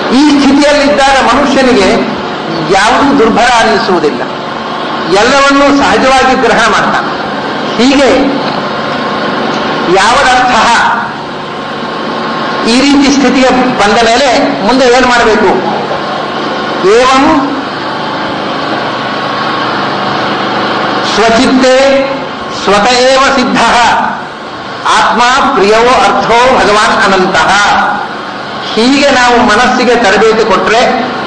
ಈ ಸ್ಥಿತಿಯಲ್ಲಿದ್ದಾಗ ಮನುಷ್ಯನಿಗೆ ಯಾವುದೂ ದುರ್ಭರ ಅನ್ನಿಸುವುದಿಲ್ಲ ಎಲ್ಲವನ್ನೂ ಸಹಜವಾಗಿ ಗ್ರಹಣ ಮಾಡ್ತಾನೆ ಹೀಗೆ ಯಾವದರ್ಥ ಈ ರೀತಿ ಸ್ಥಿತಿಗೆ ಬಂದ ಮೇಲೆ ಮುಂದೆ ಏನು ಮಾಡಬೇಕು ಏವಂ ಸ್ವಚಿತ್ತೆ ಸ್ವತಃ ಸಿದ್ಧ ಆತ್ಮ ಪ್ರಿಯವೋ ಅರ್ಥೋ ಭಗವಾನ್ ಅನಂತಃ ಹೀಗೆ ನಾವು ಮನಸ್ಸಿಗೆ ತರಬೇತಿ ಕೊಟ್ಟರೆ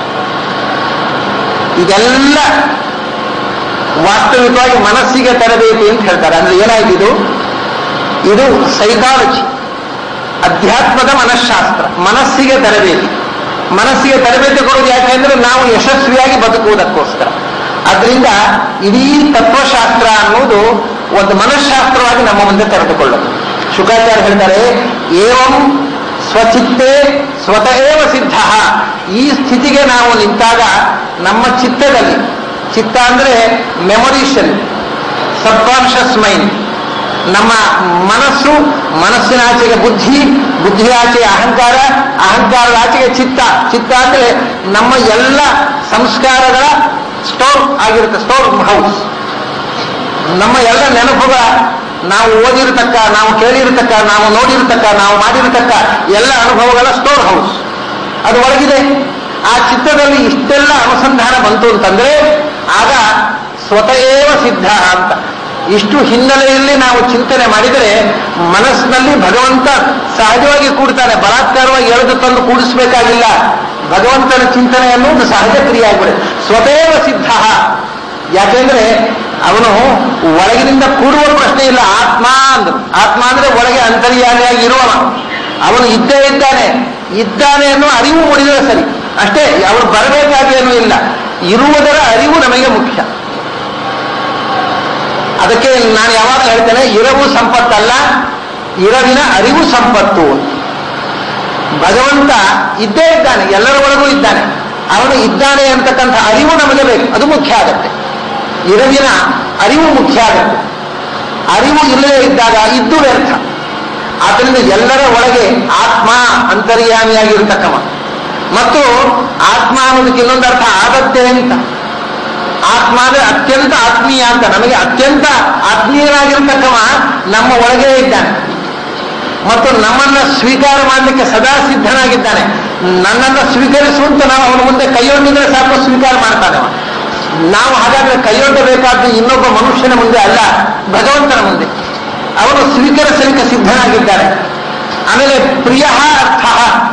ಇದೆಲ್ಲ ವಾಸ್ತವಿಕವಾಗಿ ಮನಸ್ಸಿಗೆ ತರಬೇತಿ ಅಂತ ಹೇಳ್ತಾರೆ ಅಂದ್ರೆ ಏನಾಯ್ತು ಇದು ಇದು ಸೈಕಾಲಜಿ ಅಧ್ಯಾತ್ಮದ ಮನಃಶಾಸ್ತ್ರ ಮನಸ್ಸಿಗೆ ತರಬೇತಿ ಮನಸ್ಸಿಗೆ ತರಬೇತಿ ಕೊಡೋದು ಯಾಕೆಂದ್ರೆ ನಾವು ಯಶಸ್ವಿಯಾಗಿ ಬದುಕುವುದಕ್ಕೋಸ್ಕರ ಅದರಿಂದ ಇಡೀ ತತ್ವಶಾಸ್ತ್ರ ಅನ್ನುವುದು ಒಂದು ಮನಃಶಾಸ್ತ್ರವಾಗಿ ನಮ್ಮ ಮುಂದೆ ತೆರೆದುಕೊಳ್ಳೋದು ಶುಕಾಚಾರ್ಯ ಹೇಳ್ತಾರೆ ಏವಂ ಸ್ವಚಿತ್ತೆ ಸ್ವತಃ ಸಿದ್ಧ ಈ ಸ್ಥಿತಿಗೆ ನಾವು ನಿಂತಾಗ ನಮ್ಮ ಚಿತ್ತದಲ್ಲಿ ಚಿತ್ತ ಅಂದ್ರೆ ಮೆಮೊರಿಷನ್ ಸಬ್ಕಾನ್ಷಿಯಸ್ ಮೈಂಡ್ ನಮ್ಮ ಮನಸ್ಸು ಮನಸ್ಸಿನ ಆಚೆಗೆ ಬುದ್ಧಿ ಬುದ್ಧಿಯ ಆಚೆಗೆ ಅಹಂಕಾರ ಅಹಂಕಾರದ ಆಚೆಗೆ ಚಿತ್ತ ಚಿತ್ತ ಅಂದ್ರೆ ನಮ್ಮ ಎಲ್ಲ ಸಂಸ್ಕಾರಗಳ ಸ್ಟೋರ್ ಆಗಿರುತ್ತೆ ಸ್ಟೋರ್ ಹೌಸ್ ನಮ್ಮ ಎಲ್ಲ ನೆನಪುಗಳ ನಾವು ಓದಿರತಕ್ಕ ನಾವು ಕೇಳಿರತಕ್ಕ ನಾವು ನೋಡಿರತಕ್ಕ ನಾವು ಮಾಡಿರತಕ್ಕ ಎಲ್ಲ ಅನುಭವಗಳ ಸ್ಟೋರ್ ಹೌಸ್ ಅದು ಒಳಗಿದೆ ಆ ಚಿತ್ತದಲ್ಲಿ ಇಷ್ಟೆಲ್ಲ ಅನುಸಂಧಾನ ಬಂತು ಅಂತಂದ್ರೆ ಆಗ ಸ್ವತಃ ಸಿದ್ಧ ಅಂತ ಇಷ್ಟು ಹಿನ್ನೆಲೆಯಲ್ಲಿ ನಾವು ಚಿಂತನೆ ಮಾಡಿದರೆ ಮನಸ್ಸಿನಲ್ಲಿ ಭಗವಂತ ಸಹಜವಾಗಿ ಕೂಡ್ತಾನೆ ಬಲಾತ್ಕಾರವಾಗಿ ಎಳೆದು ತಂದು ಕೂಡಿಸ್ಬೇಕಾಗಿಲ್ಲ ಭಗವಂತನ ಚಿಂತನೆ ಅನ್ನುವುದು ಸಹಜ ಕ್ರಿಯೆ ಆಗ್ಬಿಡುತ್ತೆ ಸ್ವತಃ ಸಿದ್ಧ ಯಾಕೆಂದ್ರೆ ಅವನು ಒಳಗಿನಿಂದ ಕೂಡುವ ಪ್ರಶ್ನೆ ಇಲ್ಲ ಆತ್ಮ ಅಂದ್ರು ಆತ್ಮ ಅಂದ್ರೆ ಒಳಗೆ ಅಂತರ್ಯಾಮಿಯಾಗಿ ಇರುವವ ಅವನು ಇದ್ದೇ ಇದ್ದಾನೆ ಇದ್ದಾನೆ ಅನ್ನೋ ಅರಿವು ಮೂಡಿದರೆ ಸರಿ ಅಷ್ಟೇ ಅವನು ಬರಬೇಕಾಗಿ ಏನೂ ಇಲ್ಲ ಇರುವುದರ ಅರಿವು ನಮಗೆ ಮುಖ್ಯ ಅದಕ್ಕೆ ನಾನು ಯಾವಾಗ ಹೇಳ್ತೇನೆ ಇರವು ಸಂಪತ್ತಲ್ಲ ಇರವಿನ ಅರಿವು ಸಂಪತ್ತು ಭಗವಂತ ಇದ್ದೇ ಇದ್ದಾನೆ ಎಲ್ಲರ ಒಳಗೂ ಇದ್ದಾನೆ ಅವನು ಇದ್ದಾನೆ ಅಂತಕ್ಕಂಥ ಅರಿವು ನಮಗೆ ಬೇಕು ಅದು ಮುಖ್ಯ ಆಗತ್ತೆ ಇರವಿನ ಅರಿವು ಮುಖ್ಯ ಆಗತ್ತೆ ಅರಿವು ಇಲ್ಲದೆ ಇದ್ದಾಗ ಇದ್ದು ವ್ಯರ್ಥ ಆದ್ದರಿಂದ ಎಲ್ಲರ ಒಳಗೆ ಆತ್ಮ ಅಂತರ್ಯಾಮಿಯಾಗಿರ್ತಕ್ಕವ ಮತ್ತು ಆತ್ಮ ಅನ್ನೋದಕ್ಕೆ ಇನ್ನೊಂದು ಅರ್ಥ ಆಗತ್ತೆ ಅಂತ ಆತ್ಮ ಅಂದ್ರೆ ಅತ್ಯಂತ ಆತ್ಮೀಯ ಅಂತ ನಮಗೆ ಅತ್ಯಂತ ಆತ್ಮೀಯನಾಗಿರ್ತಕ್ಕವ ನಮ್ಮ ಒಳಗೆ ಇದ್ದಾನೆ ಮತ್ತು ನಮ್ಮನ್ನ ಸ್ವೀಕಾರ ಮಾಡಲಿಕ್ಕೆ ಸದಾ ಸಿದ್ಧನಾಗಿದ್ದಾನೆ ನನ್ನನ್ನು ಸ್ವೀಕರಿಸುವಂತ ನಾವು ಅವನ ಮುಂದೆ ಕೈಯೊಂದಿದ್ರೆ ಸಾಕು ಸ್ವೀಕಾರ ಮಾಡ್ತಾನೆ ಅವ. ನಾವು ಹಾಗಾದ್ರೆ ಕೈಯೊಡ್ಡಬೇಕಾದ್ದು ಇನ್ನೊಬ್ಬ ಮನುಷ್ಯನ ಮುಂದೆ ಅಲ್ಲ ಭಗವಂತನ ಮುಂದೆ ಅವನು ಸ್ವೀಕರಿಸಲಿಕ್ಕೆ ಸಿದ್ಧನಾಗಿದ್ದಾನೆ ಆಮೇಲೆ ಪ್ರಿಯ ಅರ್ಥ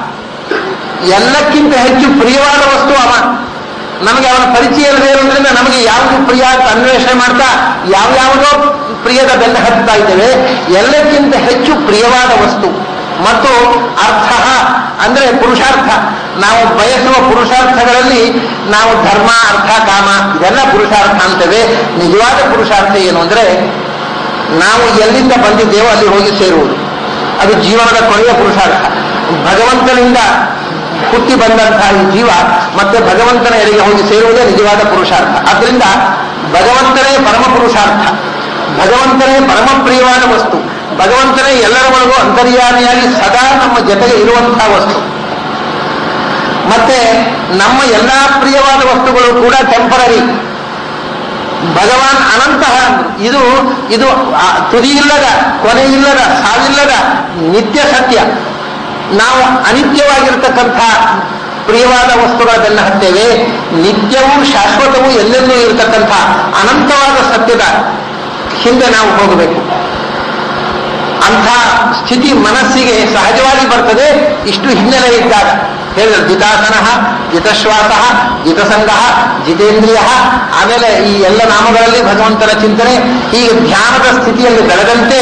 ಎಲ್ಲಕ್ಕಿಂತ ಹೆಚ್ಚು ಪ್ರಿಯವಾದ ವಸ್ತು ಅವ ನಮಗೆ ಅವನ ಪರಿಚಯ ಇಲ್ಲದೆ ಇರೋದ್ರಿಂದ ನಮಗೆ ಯಾವುದು ಪ್ರಿಯ ಅಂತ ಅನ್ವೇಷಣೆ ಮಾಡ್ತಾ ಯಾವ್ಯಾವುದೋ ಪ್ರಿಯದ ಬೆಲ್ಲ ಹತ್ತಾ ಇದ್ದೇವೆ ಎಲ್ಲಕ್ಕಿಂತ ಹೆಚ್ಚು ಪ್ರಿಯವಾದ ವಸ್ತು ಮತ್ತು ಅರ್ಥ ಅಂದ್ರೆ ಪುರುಷಾರ್ಥ ನಾವು ಬಯಸುವ ಪುರುಷಾರ್ಥಗಳಲ್ಲಿ ನಾವು ಧರ್ಮ ಅರ್ಥ ಕಾಮ ಇದೆಲ್ಲ ಪುರುಷಾರ್ಥ ಅಂತೇವೆ ನಿಜವಾದ ಪುರುಷಾರ್ಥ ಏನು ಅಂದ್ರೆ ನಾವು ಎಲ್ಲಿಂದ ಬಂದಿದ್ದೇವೋ ಅಲ್ಲಿ ಹೋಗಿ ಸೇರುವುದು ಅದು ಜೀವನದ ಕೊನೆಯ ಪುರುಷಾರ್ಥ ಭಗವಂತನಿಂದ ಹುಟ್ಟಿ ಬಂದಂತಹ ಈ ಜೀವ ಮತ್ತೆ ಭಗವಂತನ ಎಡೆಗೆ ಹೋಗಿ ಸೇರುವುದೇ ನಿಜವಾದ ಪುರುಷಾರ್ಥ ಆದ್ರಿಂದ ಭಗವಂತನೇ ಪರಮ ಪುರುಷಾರ್ಥ ಭಗವಂತನೇ ಪರಮ ಪ್ರಿಯವಾದ ವಸ್ತು ಭಗವಂತನೇ ಎಲ್ಲರ ಒಳಗೂ ಅಂತರ್ಯಾಮಿಯಾಗಿ ಸದಾ ನಮ್ಮ ಜೊತೆಗೆ ಇರುವಂತಹ ವಸ್ತು ಮತ್ತೆ ನಮ್ಮ ಎಲ್ಲಾ ಪ್ರಿಯವಾದ ವಸ್ತುಗಳು ಕೂಡ ಟೆಂಪರರಿ ಭಗವಾನ್ ಅನಂತಹ ಇದು ಇದು ಆ ತುದಿ ಇಲ್ಲದ ಕೊನೆ ಇಲ್ಲದ ಸಾವಿಲ್ಲದ ನಿತ್ಯ ಸತ್ಯ ನಾವು ಅನಿತ್ಯವಾಗಿರ್ತಕ್ಕಂಥ ಪ್ರಿಯವಾದ ವಸ್ತುಗಳ ಬೆನ್ನ ಹತ್ತೇವೆ ನಿತ್ಯವೂ ಶಾಶ್ವತವೂ ಎಲ್ಲೆಲ್ಲೂ ಇರತಕ್ಕಂಥ ಅನಂತವಾದ ಸತ್ಯದ ಹಿಂದೆ ನಾವು ಹೋಗಬೇಕು ಅಂಥ ಸ್ಥಿತಿ ಮನಸ್ಸಿಗೆ ಸಹಜವಾಗಿ ಬರ್ತದೆ ಇಷ್ಟು ಹಿನ್ನೆಲೆ ಇದ್ದಾಗ ಹೇಳಿದ್ರೆ ಜಿತಾಸನ ಜಿತಶ್ವಾಸ ಜಿತಸಂಗ ಜಿತೇಂದ್ರಿಯ ಆಮೇಲೆ ಈ ಎಲ್ಲ ನಾಮಗಳಲ್ಲಿ ಭಗವಂತನ ಚಿಂತನೆ ಹೀಗೆ ಧ್ಯಾನದ ಸ್ಥಿತಿಯಲ್ಲಿ ಬೆಳೆದಂತೆ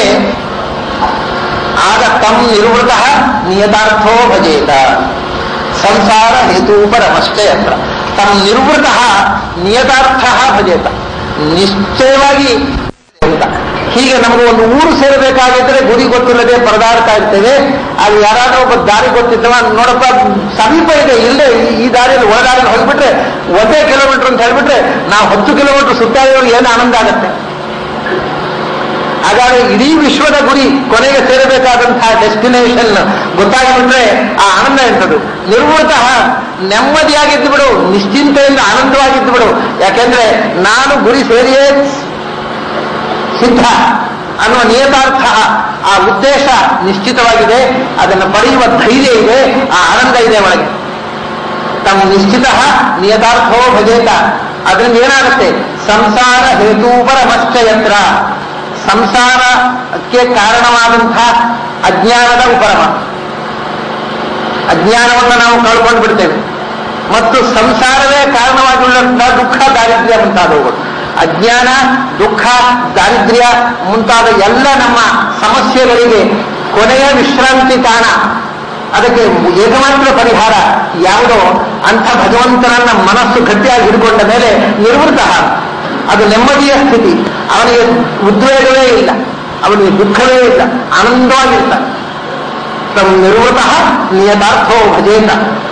ಆಗ ತಮ್ ನಿವೃತ್ತ ನಿಯತಾರ್ಥೋ ಭಜೇತ ಸಂಸಾರ ಹೇತೂಪರಮಷ್ಟೇ ಅತ್ರ ತಮ್ ನಿವೃತ್ತ ನಿಯತಾರ್ಥ ಭಜೇತ ನಿಶ್ಚಯವಾಗಿ ಅಂತ ಹೀಗೆ ನಮಗೆ ಒಂದು ಊರು ಸೇರಬೇಕಾಗಿದ್ರೆ ಗುರಿ ಗೊತ್ತಿಲ್ಲದೆ ಪರದಾಡ್ತಾ ಇರ್ತೇವೆ ಅಲ್ಲಿ ಯಾರಾದ್ರೂ ಒಬ್ಬ ದಾರಿ ಗೊತ್ತಿದ್ದವ ನೋಡಪ್ಪ ಸಮೀಪ ಇದೆ ಇಲ್ಲೇ ಈ- ಈ ದಾರಿಯಲ್ಲಿ ಒಳದಾರಿಯಲ್ಲಿ ಹೋಗ್ಬಿಟ್ರೆ ಒಂದೇ ಕಿಲೋಮೀಟರ್ ಅಂತ ಹೇಳ್ಬಿಟ್ರೆ ನಾವು ಹತ್ತು ಕಿಲೋಮೀಟರ್ ಸುತ್ತಾಡಿದವ್ರಿಗೆ ಏನು ಆನಂದ ಆಗುತ್ತೆ ಹಾಗಾದ್ರೆ ಇಡೀ ವಿಶ್ವದ ಗುರಿ ಕೊನೆಗೆ ಸೇರಬೇಕಾದಂತಹ ಡೆಸ್ಟಿನೇಷನ್ ಗೊತ್ತಾಗಿಬಿಟ್ರೆ ಆ ಆನಂದ ಎಂಥದ್ದು ನಿರ್ವೃತಃ ನೆಮ್ಮದಿಯಾಗಿದ್ದು ಬಿಡು ನಿಶ್ಚಿಂತೆಯಿಂದ ಆನಂದವಾಗಿದ್ದು ಬಿಡು ಯಾಕೆಂದ್ರೆ ನಾನು ಗುರಿ ಸೇರಿಯೇ ಸಿದ್ಧ ಅನ್ನುವ ನಿಯತಾರ್ಥ ಆ ಉದ್ದೇಶ ನಿಶ್ಚಿತವಾಗಿದೆ ಅದನ್ನು ಪಡೆಯುವ ಧೈರ್ಯ ಇದೆ ಆ ಆನಂದ ಇದೆ ಒಳಗೆ ತಮ್ಮ ನಿಶ್ಚಿತ ನಿಯತಾರ್ಥವೋ ಭಜೇತ ಅದರಿಂದ ಏನಾಗುತ್ತೆ ಸಂಸಾರ ಹೇತೂಪರಮಶ್ಚ ಯಂತ್ರ ಸಂಸಾರಕ್ಕೆ ಕಾರಣವಾದಂತಹ ಅಜ್ಞಾನದ ಉಪರಮ ಅಜ್ಞಾನವನ್ನು ನಾವು ಕಳ್ಕೊಂಡು ಬಿಡ್ತೇವೆ ಮತ್ತು ಸಂಸಾರವೇ ಕಾರಣವಾಗಿರುವಂತಹ ದುಃಖ ದಾರಿದ್ರ್ಯ ಮುಂತಾದವುಗಳು ಅಜ್ಞಾನ ದುಃಖ ದಾರಿದ್ರ್ಯ ಮುಂತಾದ ಎಲ್ಲ ನಮ್ಮ ಸಮಸ್ಯೆಗಳಿಗೆ ಕೊನೆಯ ವಿಶ್ರಾಂತಿ ತಾಣ ಅದಕ್ಕೆ ಏಕಮಾತ್ರ ಪರಿಹಾರ ಯಾವುದೋ ಅಂಥ ಭಗವಂತನನ್ನ ಮನಸ್ಸು ಗಟ್ಟಿಯಾಗಿ ಹಿಡ್ಕೊಂಡ ಮೇಲೆ ನಿರ್ವೃತ ಅದು ನೆಮ್ಮದಿಯ ಸ್ಥಿತಿ ಅವನಿಗೆ ಉದ್ವೇಗವೇ ಇಲ್ಲ ಅವನಿಗೆ ದುಃಖವೇ ಇಲ್ಲ ಆನಂದವಾಗಿರ್ತಾನೆ ತಮ್ಮ ನಿರ್ವೃತ ನಿಯತಾರ್ಥೋ ಭಜೇತ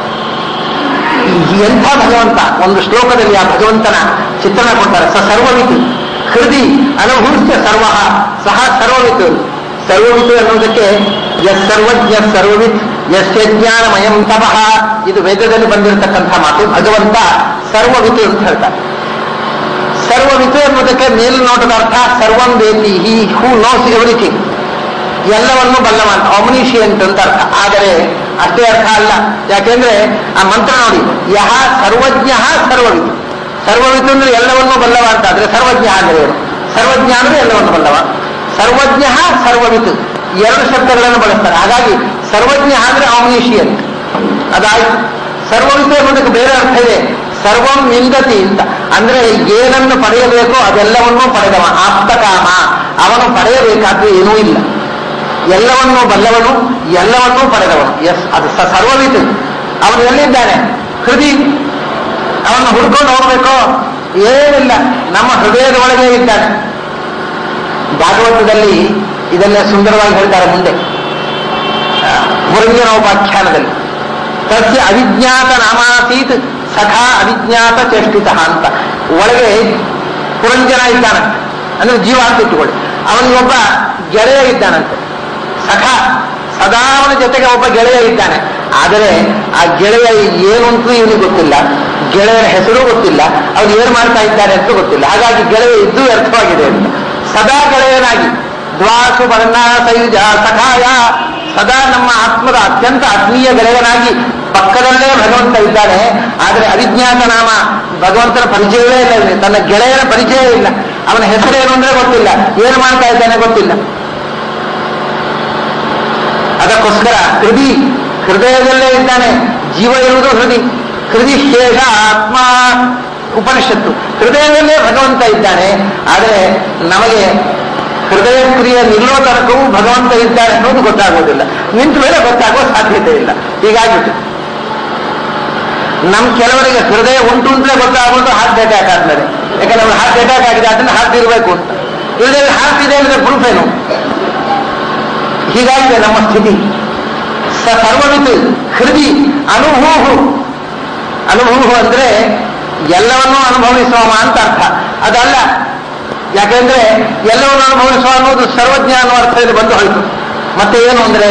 ಎಂಥ ಭಗವಂತ ಒಂದು ಶ್ಲೋಕದಲ್ಲಿ ಆ ಭಗವಂತನ ಚಿತ್ರಣ ಕೊಡ್ತಾರೆ ಸ ಸರ್ವವಿತು ಹೃದಿ ಅನುಭವಿಸ್ತ ಸರ್ವ ಸಹ ಸರ್ವವಿತು ಸರ್ವವಿತು ಅನ್ನೋದಕ್ಕೆ ಎಸ್ ಸರ್ವಜ್ಞ ಸರ್ವವಿತ್ ಯಸ್ಯ ಜ್ಞಾನಮಯಂ ತಪಃ ಇದು ವೇದದಲ್ಲಿ ಬಂದಿರತಕ್ಕಂಥ ಮಾತು ಭಗವಂತ ಸರ್ವವಿತು ಅಂತ ಹೇಳ್ತಾರೆ ಸರ್ವವಿತು ಎನ್ನುವುದಕ್ಕೆ ಮೇಲ್ನೋಟದ ಅರ್ಥ ಸರ್ವಂ ವೇತಿ ಹಿ ಹೂ ನೋಸ್ ಎವ್ರಿಥಿಂಗ್ ಎಲ್ಲವನ್ನು ಬಲ್ಲವ ಅಂತ ಆಮ್ನಿಷಿಯಂಟ್ ಅಂತ ಅರ್ಥ ಆದರೆ ಅಷ್ಟೇ ಅರ್ಥ ಅಲ್ಲ ಯಾಕೆಂದ್ರೆ ಆ ಮಂತ್ರ ನೋಡಿ ಯಹ ಸರ್ವಜ್ಞ ಸರ್ವವಿತು ಸರ್ವವಿತು ಅಂದ್ರೆ ಎಲ್ಲವನ್ನು ಬಲ್ಲವ ಅಂತ ಆದ್ರೆ ಸರ್ವಜ್ಞ ಅಂದ್ರೆ ಏನು ಸರ್ವಜ್ಞ ಅಂದ್ರೆ ಎಲ್ಲವನ್ನು ಬಲ್ಲವ ಸರ್ವಜ್ಞ ಸರ್ವವಿತು ಎರಡು ಶಬ್ದಗಳನ್ನು ಬಳಸ್ತಾರೆ ಹಾಗಾಗಿ ಸರ್ವಜ್ಞ ಅಂದ್ರೆ ಆಮ್ನಿಷಿಯಂಟ್ ಅದಾಯ್ತು ಸರ್ವವಿತು ಎಂಬುದಕ್ಕೆ ಬೇರೆ ಅರ್ಥ ಇದೆ ಸರ್ವಂ ವಿಂದತಿ ಅಂತ ಅಂದ್ರೆ ಏನನ್ನು ಪಡೆಯಬೇಕೋ ಅದೆಲ್ಲವನ್ನೂ ಪಡೆದವ ಆಪ್ತಕಾಮ ಅವನು ಪಡೆಯಬೇಕಾದ್ದು ಏನೂ ಇಲ್ಲ ಎಲ್ಲವನ್ನೂ ಬಲ್ಲವನು ಎಲ್ಲವನ್ನೂ ಪಡೆದವನು ಎಸ್ ಅದು ಸ ಸರ್ವವಿತು ಅವನು ಎಲ್ಲಿದ್ದಾನೆ ಹೃದಯ ಅವನು ಹುಡ್ಕೊಂಡು ಹೋಗ್ಬೇಕೋ ಏನಿಲ್ಲ ನಮ್ಮ ಹೃದಯದ ಒಳಗೆ ಇದ್ದಾನೆ ಭಾಗವತದಲ್ಲಿ ಇದನ್ನೇ ಸುಂದರವಾಗಿ ಹೇಳ್ತಾರೆ ಮುಂದೆ ಮುರಂಜನೋಪಾಖ್ಯಾನದಲ್ಲಿ ತಸ್ಯ ಅವಿಜ್ಞಾತ ನಾಮಾಸೀತ್ ಸಖಾ ಅವಿಜ್ಞಾತ ಚೇಷ್ಟಿತ ಅಂತ ಒಳಗೆ ಪುರಂಜನ ಇದ್ದಾನಂತೆ ಅಂದ್ರೆ ಜೀವ ಅಂತ ಇಟ್ಟುಕೊಳ್ಳಿ ಅವನಿಗೊಬ್ಬ ಗೆಳೆಯ ಇದ್ದಾನಂತೆ ಸಖ ಸದಾ ಅವನ ಜೊತೆಗೆ ಒಬ್ಬ ಗೆಳೆಯ ಇದ್ದಾನೆ ಆದರೆ ಆ ಗೆಳೆಯ ಏನು ಅಂತೂ ಇವನಿಗೆ ಗೊತ್ತಿಲ್ಲ ಗೆಳೆಯನ ಹೆಸರು ಗೊತ್ತಿಲ್ಲ ಅವನು ಏನು ಮಾಡ್ತಾ ಇದ್ದಾನೆ ಅಂತ ಗೊತ್ತಿಲ್ಲ ಹಾಗಾಗಿ ಗೆಳೆಯ ಇದ್ದು ವ್ಯರ್ಥವಾಗಿದೆ ಅಂತ ಸದಾ ಗೆಳೆಯನಾಗಿ ದ್ವಾಸು ವರ್ಣ ಸೈಜ ಸಖಾಯ ಸದಾ ನಮ್ಮ ಆತ್ಮದ ಅತ್ಯಂತ ಆತ್ಮೀಯ ಗೆಳೆಯನಾಗಿ ಪಕ್ಕದಲ್ಲೇ ಭಗವಂತ ಇದ್ದಾನೆ ಆದರೆ ಅವಿಜ್ಞಾತ ನಾಮ ಭಗವಂತನ ಪರಿಚಯವೇ ಇಲ್ಲ ಇವನಿಗೆ. ತನ್ನ ಗೆಳೆಯನ ಪರಿಚಯ ಇಲ್ಲ ಅವನ ಹೆಸರೇನು ಅಂದ್ರೆ ಗೊತ್ತಿಲ್ಲ ಏನು ಮಾಡ್ತಾ ಇದ್ದಾನೆ ಗೊತ್ತಿಲ್ಲ ಅದಕ್ಕೋಸ್ಕರ ಹೃದಯ ಹೃದಯದಲ್ಲೇ ಇದ್ದಾನೆ ಜೀವ ಇರುವುದು ಹೃದಯ ಹೃದಯ ಶೇಷ ಆತ್ಮ ಉಪನಿಷತ್ತು ಹೃದಯದಲ್ಲೇ ಭಗವಂತ ಇದ್ದಾನೆ ಆದರೆ ನಮಗೆ ಹೃದಯ ಕ್ರಿಯೆ ನಿಲ್ಲೋ ತನಕವೂ ಭಗವಂತ ಇದ್ದಾನೆ ಅನ್ನೋದು ಗೊತ್ತಾಗೋದಿಲ್ಲ ನಿಂತ ಮೇಲೆ ಗೊತ್ತಾಗುವ ಸಾಧ್ಯತೆ ಇಲ್ಲ ಹೀಗಾಗಿತ್ತು ನಮ್ ಕೆಲವರಿಗೆ ಹೃದಯ ಉಂಟು ಅಂತಲೇ ಗೊತ್ತಾಗೋದು ಹಾರ್ಟ್ ಅಟ್ಯಾಕ್ ಆದ್ಮೇಲೆ ಯಾಕಂದ್ರೆ ಅವ್ರು ಹಾರ್ಟ್ ಅಟ್ಯಾಕ್ ಆಗಿದೆ ಅದನ್ನ ಹಾರ್ಟ್ ಇರಬೇಕು ಅಂತ ಹೃದಯ ಹಾರ್ಟ್ ಇದೆ ಅಂದ್ರೆ ಪ್ರೂಫ್ ಏನು ಹೀಗಾಗಿದೆ ನಮ್ಮ ಸ್ಥಿತಿ ಸ ಸರ್ವವಿತ್ ಹೃದಯ ಅನುಭೂಹು ಅನುಭವ ಅಂದ್ರೆ ಎಲ್ಲವನ್ನೂ ಅನುಭವಿಸುವ ಅಂತ ಅರ್ಥ ಅದಲ್ಲ ಯಾಕೆಂದ್ರೆ ಎಲ್ಲವನ್ನು ಅನುಭವಿಸುವ ಅನ್ನೋದು ಸರ್ವಜ್ಞ ಅನ್ನೋ ಅರ್ಥದಲ್ಲಿ ಬಂದು ಹೋಯಿತು ಮತ್ತೆ ಏನು ಅಂದ್ರೆ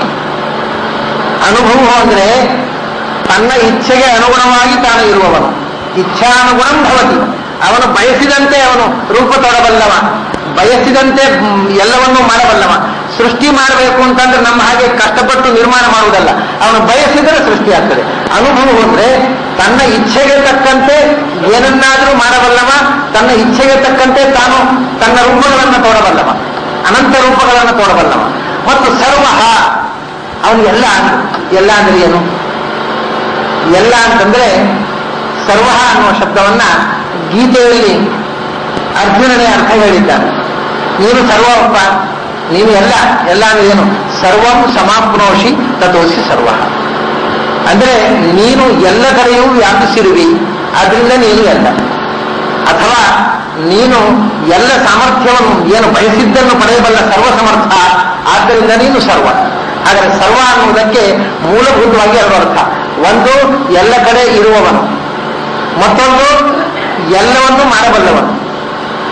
ಅನುಭವ ಅಂದ್ರೆ ತನ್ನ ಇಚ್ಛೆಗೆ ಅನುಗುಣವಾಗಿ ತಾನು ಇರುವವನು ಇಚ್ಛಾನುಗುಣಂ ಭವತಿ ಅವನು ಬಯಸಿದಂತೆ ಅವನು ರೂಪ ತೊಡಬಲ್ಲವ ಬಯಸಿದಂತೆ ಮ್, ಎಲ್ಲವನ್ನೂ ಮಾಡಬಲ್ಲವ ಸೃಷ್ಟಿ ಮಾಡಬೇಕು ಅಂತಂದ್ರೆ ನಮ್ಮ ಹಾಗೆ ಕಷ್ಟಪಟ್ಟು ನಿರ್ಮಾಣ ಮಾಡುವುದಲ್ಲ ಅವನು ಬಯಸಿದರೆ ಸೃಷ್ಟಿ ಆಗ್ತದೆ ಅನುಭವ ಅಂದ್ರೆ ತನ್ನ ಇಚ್ಛೆಗೆ ತಕ್ಕಂತೆ ಏನನ್ನಾದರೂ ಮಾಡಬಲ್ಲವ ತನ್ನ ಇಚ್ಛೆಗೆ ತಕ್ಕಂತೆ ತಾನು ತನ್ನ ರೂಪಗಳನ್ನು ತೋಡಬಲ್ಲವ ಅನಂತ ರೂಪಗಳನ್ನು ತೋಡಬಲ್ಲವ ಮತ್ತು ಸರ್ವ ಅವನು ಎಲ್ಲ ಎಲ್ಲ ಅಂದ್ರೆ ಏನು ಎಲ್ಲ ಅಂತಂದ್ರೆ ಸರ್ವ ಅನ್ನುವ ಶಬ್ದವನ್ನ ಗೀತೆಯಲ್ಲಿ ಅರ್ಜುನನೇ ಅರ್ಥ ಹೇಳಿದ್ದಾನೆ ನೀನು ಸರ್ವಪ್ಪ ನೀನು ಎಲ್ಲ ಎಲ್ಲ ಅಂದ್ರೆ ಏನು ಸರ್ವಂ ಸಮಾಪ್ನೋಷಿ ತಥೋಸಿ ಸರ್ವ ಅಂದ್ರೆ ನೀನು ಎಲ್ಲ ಕಡೆಯೂ ವ್ಯಾಪಿಸಿರುವಿ ಆದ್ರಿಂದ ನೀನು ಎಲ್ಲ ಅಥವಾ ನೀನು ಎಲ್ಲ ಸಾಮರ್ಥ್ಯವನ್ನು ಏನು ಬಯಸಿದ್ದನ್ನು ಪಡೆಯಬಲ್ಲ ಸರ್ವ ಸಮರ್ಥ ಆದ್ದರಿಂದ ನೀನು ಸರ್ವ ಆದರೆ ಸರ್ವ ಅನ್ನುವುದಕ್ಕೆ ಮೂಲಭೂತವಾಗಿ ಎರಡು ಅರ್ಥ ಒಂದು ಎಲ್ಲ ಕಡೆ ಇರುವವನು ಮತ್ತೊಂದು ಎಲ್ಲವನ್ನು ಮಾಡಬಲ್ಲವನು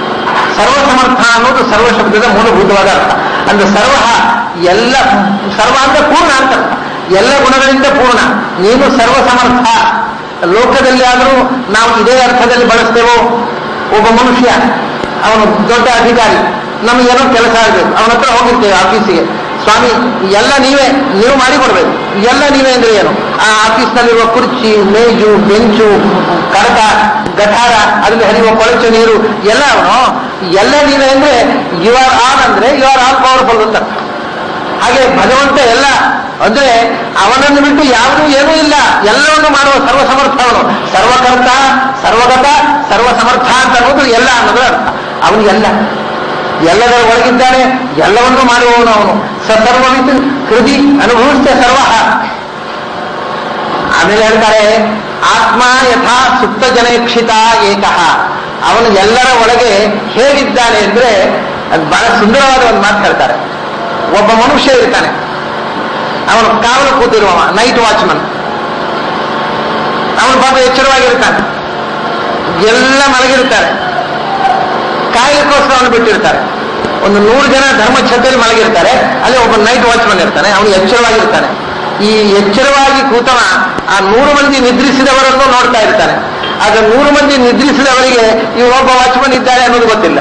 ಸರ್ವಸಮರ್ಥ ಅನ್ನೋದು ಸರ್ವ ಶಬ್ದದ ಮೂಲಭೂತವಾದ ಅರ್ಥ ಅಂದ್ರೆ ಸರ್ವ ಎಲ್ಲ ಸರ್ವ ಅಂದ್ರೆ ಪೂರ್ಣ ಅಂತ ಅರ್ಥ. ಎಲ್ಲ ಗುಣಗಳಿಂದ ಪೂರ್ಣ ನೀನು ಸರ್ವಸಮರ್ಥ ಲೋಕದಲ್ಲಿ ಆದರೂ ನಾವು ಇದೇ ಅರ್ಥದಲ್ಲಿ ಬಳಸ್ತೇವೋ ಒಬ್ಬ ಮನುಷ್ಯ ಅವನು ದೊಡ್ಡ ಅಧಿಕಾರಿ ನಮಗೇನೋ ಕೆಲಸ ಆಗಬೇಕು ಅವನ ಹತ್ರ ಹೋಗಿರ್ತೇವೆ ಆಫೀಸಿಗೆ ಸ್ವಾಮಿ ಎಲ್ಲ ನೀವೇ ನೀವು ಮಾಡಿಕೊಡ್ಬೇಕು ಎಲ್ಲ ನೀವೇ ಅಂದ್ರೆ ಏನು ಆ ಆಫೀಸ್ನಲ್ಲಿರುವ ಕುರ್ಚಿ ಮೇಜು ಬೆಂಚು ಕಡತ ಗಠಾರ ಅದ್ರಲ್ಲಿ ಹರಿಯುವ ಕೊಳಚೆ ನೀರು ಎಲ್ಲ ಅವನು ಎಲ್ಲ ನೀವೇ ಅಂದ್ರೆ ಯು ಆರ್ ಆಲ್ ಅಂದ್ರೆ ಯು ಆರ್ ಆಲ್ ಪವರ್ಫುಲ್ ಅಂತ ಅರ್ಥ. ಹಾಗೆ ಭಗವಂತ ಎಲ್ಲ ಅಂದ್ರೆ ಅವನನ್ನು ಬಿಟ್ಟು ಯಾವುದೂ ಏನೂ ಇಲ್ಲ ಎಲ್ಲವನ್ನು ಮಾಡುವ ಸರ್ವಸಮರ್ಥ ಅವನು ಸರ್ವಕರ್ತ ಸರ್ವಗತ ಸರ್ವಸಮರ್ಥ ಅಂತ ಅನ್ನೋದು ಎಲ್ಲ ಅನ್ನೋದು ಅರ್ಥ ಅವನಿಗೆಲ್ಲ ಎಲ್ಲದರ ಒಳಗಿದ್ದಾನೆ ಎಲ್ಲವನ್ನೂ ಮಾಡುವವನು ಅವನು ಸಸರ್ವವಿತ್ ಹೃದಿ ಅನುಭವಿಸ್ತೆ ಸರ್ವ ಆಮೇಲೆ ಹೇಳ್ತಾರೆ ಆತ್ಮ ಯಥಾ ಸುಪ್ತ ಜನೇಕ್ಷಿತ ಏಕಃ ಅವನು ಎಲ್ಲರ ಒಳಗೆ ಹೇಗಿದ್ದಾನೆ ಅಂದ್ರೆ ಅದು ಬಹಳ ಸುಂದರವಾದ ಒಂದು ಮಾತು ಹೇಳ್ತಾರೆ ಒಬ್ಬ ಮನುಷ್ಯ ಇರ್ತಾನೆ ಅವನು ಕಾವಲು ಕೂತಿರುವವ ನೈಟ್ ವಾಚ್ಮನ್ ಅವನು ಪಾಪ ಎಚ್ಚರವಾಗಿರ್ತಾನೆ ಎಲ್ಲ ಮಲಗಿರ್ತಾರೆ ಕಾಯಲಿಕ್ಕೋಸ್ಕರ ಅವನು ಬಿಟ್ಟಿರ್ತಾರೆ ಒಂದು ನೂರು ಜನ ಧರ್ಮ ಛತ್ರದಲ್ಲಿ ಮಲಗಿರ್ತಾರೆ ಅಲ್ಲಿ ಒಬ್ಬ ನೈಟ್ ವಾಚ್ಮನ್ ಇರ್ತಾನೆ ಅವನು ಎಚ್ಚರವಾಗಿರ್ತಾನೆ ಈ ಎಚ್ಚರವಾಗಿ ಕೂತವ ಆ ನೂರು ಮಂದಿ ನಿದ್ರಿಸಿದವರನ್ನು ನೋಡ್ತಾ ಇರ್ತಾನೆ ಆಗ ನೂರು ಮಂದಿ ನಿದ್ರಿಸಿದವರಿಗೆ ಇವೊಬ್ಬ ವಾಚ್ಮನ್ ಇದ್ದಾರೆ ಅನ್ನೋದು ಗೊತ್ತಿಲ್ಲ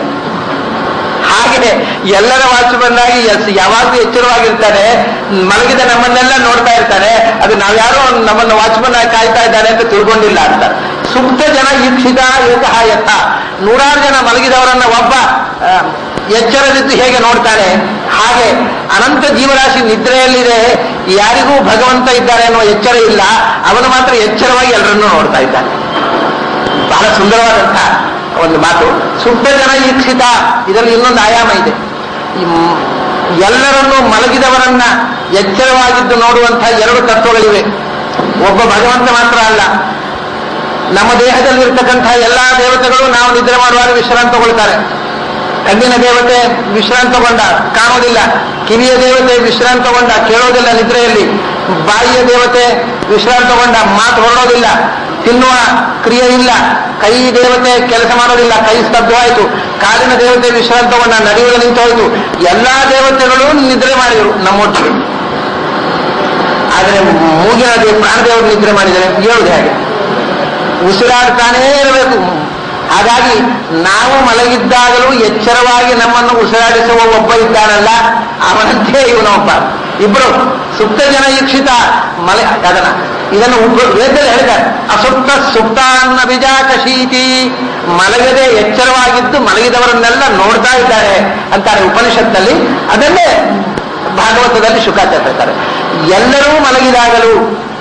ಹಾಗೆ ಎಲ್ಲರ ವಾಚ್ಮನ್ ಆಗಿ ಎಸ್- ಯಾವಾಗಲೂ ಎಚ್ಚರವಾಗಿರ್ತಾನೆ ಮಲಗಿದ ನಮ್ಮನ್ನೆಲ್ಲ ನೋಡ್ತಾ ಇರ್ತಾನೆ ಅದು ನಾವ್ಯಾರೋ ನಮ್ಮನ್ನು ವಾಚ್ಮನ್ ಆಗಿ ಕಾಯ್ತಾ ಇದ್ದಾನೆ ಅಂತ ತಿಳ್ಕೊಂಡಿಲ್ಲ ಅಂತ ಸುಪ್ತ ಜನ ಈಕ್ಷಿತ ಏಕಃ ಯಥ ನೂರಾರು ಜನ ಮಲಗಿದವರನ್ನ ಒಬ್ಬ ಆ, ಎಚ್ಚರದಿದ್ದು ಹೇಗೆ ನೋಡ್ತಾನೆ ಹಾಗೆ ಅನಂತ ಜೀವರಾಶಿ ನಿದ್ರೆಯಲ್ಲಿದೆ ಯಾರಿಗೂ ಭಗವಂತ ಇದ್ದಾರೆ ಅನ್ನುವ ಎಚ್ಚರ ಇಲ್ಲ ಅವನು ಮಾತ್ರ ಎಚ್ಚರವಾಗಿ ಎಲ್ಲರನ್ನೂ ನೋಡ್ತಾ ಇದ್ದಾನೆ ಬಹಳ ಸುಂದರವಾದಂತಹ ಒಂದು ಮಾತು ಸುಪ್ತ ಜನ ಈಕ್ಷಿತ ಇದರಲ್ಲಿ ಇನ್ನೊಂದು ಆಯಾಮ ಇದೆ ಈ ಮ್- ಎಲ್ಲರನ್ನೂ ಮಲಗಿದವರನ್ನ ಎಚ್ಚರವಾಗಿದ್ದು ನೋಡುವಂತಹ ಎರಡು ತತ್ವಗಳಿವೆ ಒಬ್ಬ ಭಗವಂತ ಮಾತ್ರ ಅಲ್ಲ ನಮ್ಮ ದೇಹದಲ್ಲಿರ್ತಕ್ಕಂತಹ ಎಲ್ಲಾ ದೇವತೆಗಳು ನಾವು ನಿದ್ರೆ ಮಾಡುವಾಗ ವಿಶ್ರಾಂತಿ ತಗೊಳ್ತಾರೆ ಕಣ್ಣಿನ ದೇವತೆ ವಿಶ್ರಾಂತಿ ತಗೊಂಡ ಕಾಣೋದಿಲ್ಲ ಕಿವಿಯ ದೇವತೆ ವಿಶ್ರಾಂತಿ ತಗೊಂಡ ಕೇಳೋದಿಲ್ಲ ನಿದ್ರೆಯಲ್ಲಿ ಬಾಯಿಯ ದೇವತೆ ವಿಶ್ರಾಂತಿ ತಗೊಂಡ ಮಾತು ಹೊರಡೋದಿಲ್ಲ ತಿನ್ನುವ ಕ್ರಿಯೆ ಇಲ್ಲ ಕೈ ದೇವತೆ ಕೆಲಸ ಮಾಡೋದಿಲ್ಲ ಕೈ ಸ್ತಬ್ಧವಾಯಿತು ಕಾಲಿನ ದೇವತೆ ವಿಶ್ರಾಂತಿ ತಗೊಂಡ ನಡೆಯುವುದು ನಿಂತು ಹೋಯಿತು ಎಲ್ಲಾ ದೇವತೆಗಳು ನಿದ್ರೆ ಮಾಡಿದರು ನಮ್ಮೊಟ್ಟಿಗೆ ಆದರೆ ಮೂಗಿನ ದೇವ ಪ್ರಾಣದೇವರು ನಿದ್ರೆ ಮಾಡಿದರೆ ಹೇಳುವುದು ಹೇಗೆ ಉಸಿರಾಡ್ತಾನೇ ಇರಬೇಕು ಹಾಗಾಗಿ ನಾವು ಮಲಗಿದ್ದಾಗಲೂ ಎಚ್ಚರವಾಗಿ ನಮ್ಮನ್ನು ಉಸಿರಾಡಿಸುವ ಒಬ್ಬ ಇದ್ದಾನಲ್ಲ ಅವನಂತೆ ಇವನೊಬ್ಬ ಇಬ್ರು ಸುಪ್ತ ಜನ ಈಕ್ಷಿತ ಮಲ ಅದನ್ನ ಇದನ್ನು ಒಬ್ಬ ವೇದದಲ್ಲಿ ಹೇಳಿದ್ದಾರೆ ಅಸುಪ್ತ ಸುಪ್ತಾನ್ನ ಬಿಜಾಕಶೀತಿ ಮಲಗದೆ ಎಚ್ಚರವಾಗಿದ್ದು ಮಲಗಿದವರನ್ನೆಲ್ಲ ನೋಡ್ತಾ ಇದ್ದಾರೆ ಅಂತಾರೆ ಉಪನಿಷತ್ನಲ್ಲಿ ಅದನ್ನೇ ಭಾಗವತದಲ್ಲಿ ಶುಕಾಚಾರ್ಯ ಹೇಳ್ತಾರೆ ಎಲ್ಲರೂ ಮಲಗಿದಾಗಲೂ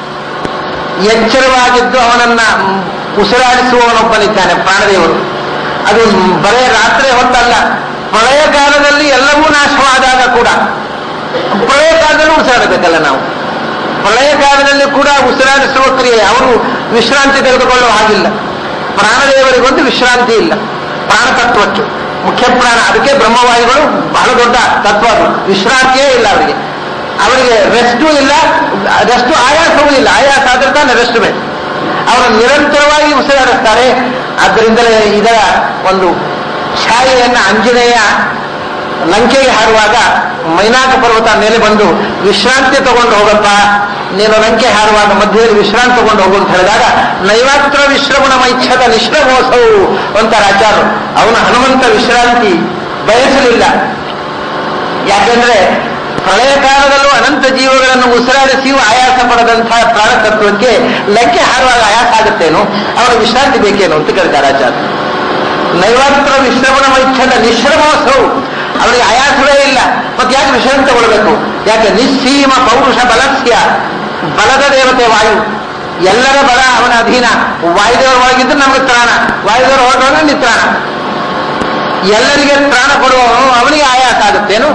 ಎಚ್ಚರವಾಗಿದ್ದು ಅವನನ್ನ ಉಸಿರಾಡಿಸುವವನೊಬ್ಬನಿದ್ದಾನೆ ಪ್ರಾಣದೇವರು ಅದು ಬರೇ ರಾತ್ರಿ ಹೊತ್ತಲ್ಲ ಪ್ರಳಯ ಕಾಲದಲ್ಲಿ ಎಲ್ಲವೂ ನಾಶವಾದಾಗ ಕೂಡ ಪ್ರಳಯ ಕಾಲದಲ್ಲೂ ಉಸಿರಾಡಬೇಕಲ್ಲ ನಾವು ಪ್ರಳಯ ಕಾಲದಲ್ಲಿ ಕೂಡ ಉಸಿರಾಡಿಸುವ ಕ್ರಿಯೆ ಅವರು ವಿಶ್ರಾಂತಿ ತೆಗೆದುಕೊಳ್ಳುವ ಹಾಗಿಲ್ಲ ಪ್ರಾಣದೇವರಿಗೊಂದು ವಿಶ್ರಾಂತಿ ಇಲ್ಲ ಪ್ರಾಣತತ್ವಕ್ಕೆ ಮುಖ್ಯ ಪ್ರಾಣ ಅದಕ್ಕೆ ಬ್ರಹ್ಮವಾಯುಗಳು ಬಹಳ ದೊಡ್ಡ ತತ್ವ ಅದು ವಿಶ್ರಾಂತಿಯೇ ಇಲ್ಲ ಅವರಿಗೆ ಅವರಿಗೆ ರೆಸ್ಟೂ ಇಲ್ಲ ರೆಸ್ಟು ಆಯಾಸವೂ ಇಲ್ಲ ಆಯಾಸ ಆದ್ರೆ ತಾನೇ ರೆಸ್ಟ್ ಬೇಕು ಅವರು ನಿರಂತರವಾಗಿ ಉಸಿರಾಡಿಸ್ತಾರೆ ಆದ್ದರಿಂದಲೇ ಇದರ ಒಂದು ಛಾಯೆಯನ್ನು ಅಂಜನೇಯ ಲಂಕೆಗೆ ಹಾರುವಾಗ ಮೈನಾಕ ಪರ್ವತ ಮೇಲೆ ಬಂದು ವಿಶ್ರಾಂತಿ ತಗೊಂಡು ಹೋಗಪ್ಪ ನೀನು ಲಂಕೆ ಹಾರುವಾಗ ಮಧ್ಯದಲ್ಲಿ ವಿಶ್ರಾಂತಿ ತಗೊಂಡು ಹೋಗು ಅಂತ ಹೇಳಿದಾಗ ನೈವಾತ್ರ ವಿಶ್ರಮಣ ಮೈಚ್ಛದ ನಿಶ್ರಮೋತ್ಸವು ಅಂತಾರೆ ಆಚಾರ್ಯರು ಅವನ ಹನುಮಂತ ವಿಶ್ರಾಂತಿ ಬಯಸಲಿಲ್ಲ ಯಾಕೆಂದ್ರೆ ಪ್ರಳಯ ಕಾಲದಲ್ಲೂ ಅನಂತ ಜೀವಗಳನ್ನು ಉಸಿರಾಡಿಸಿಯೂ ಆಯಾಸ ಪಡದಂತಹ ಪ್ರಾಣತತ್ವಕ್ಕೆ ಲಂಕೆ ಹಾರುವಾಗ ಆಯಾಸ ಆಗುತ್ತೇನೋ ಅವರ ವಿಶ್ರಾಂತಿ ಬೇಕೇನೋ ಅಂತ ಕೇಳ್ತಾರೆ ಆಚಾರ್ಯ ನೈವಾತ್ರ ವಿಶ್ರಮಣ ಮೈಚ್ಛದ ನಿಶ್ರಮೋತ್ಸವ ಅವರಿಗೆ ಆಯಾಸವೇ ಇಲ್ಲ ಮತ್ತೆ ಯಾಕೆ ವಿಶ್ರಾಂತಿ ತಗೊಳ್ಬೇಕು ಯಾಕೆ ನಿಸ್ಸೀಮ ಪೌರುಷ ಬಲಸ್ಯ ಬಲದ ದೇವತೆ ವಾಯು ಎಲ್ಲರ ಬಲ ಅವನ ಅಧೀನ ವಾಯುದೇವರ ಒಳಗಿದ್ದು ನಮಗೆ ತ್ರಾಣ ವಾಯುದೇವರು ಹೊರಟೋಣ ನಿತ್ರಾಣ ಎಲ್ಲರಿಗೆ ತ್ರಾಣ ಕೊಡುವವನು ಅವನಿಗೆ ಆಯಾಸ ಆಗುತ್ತೇನು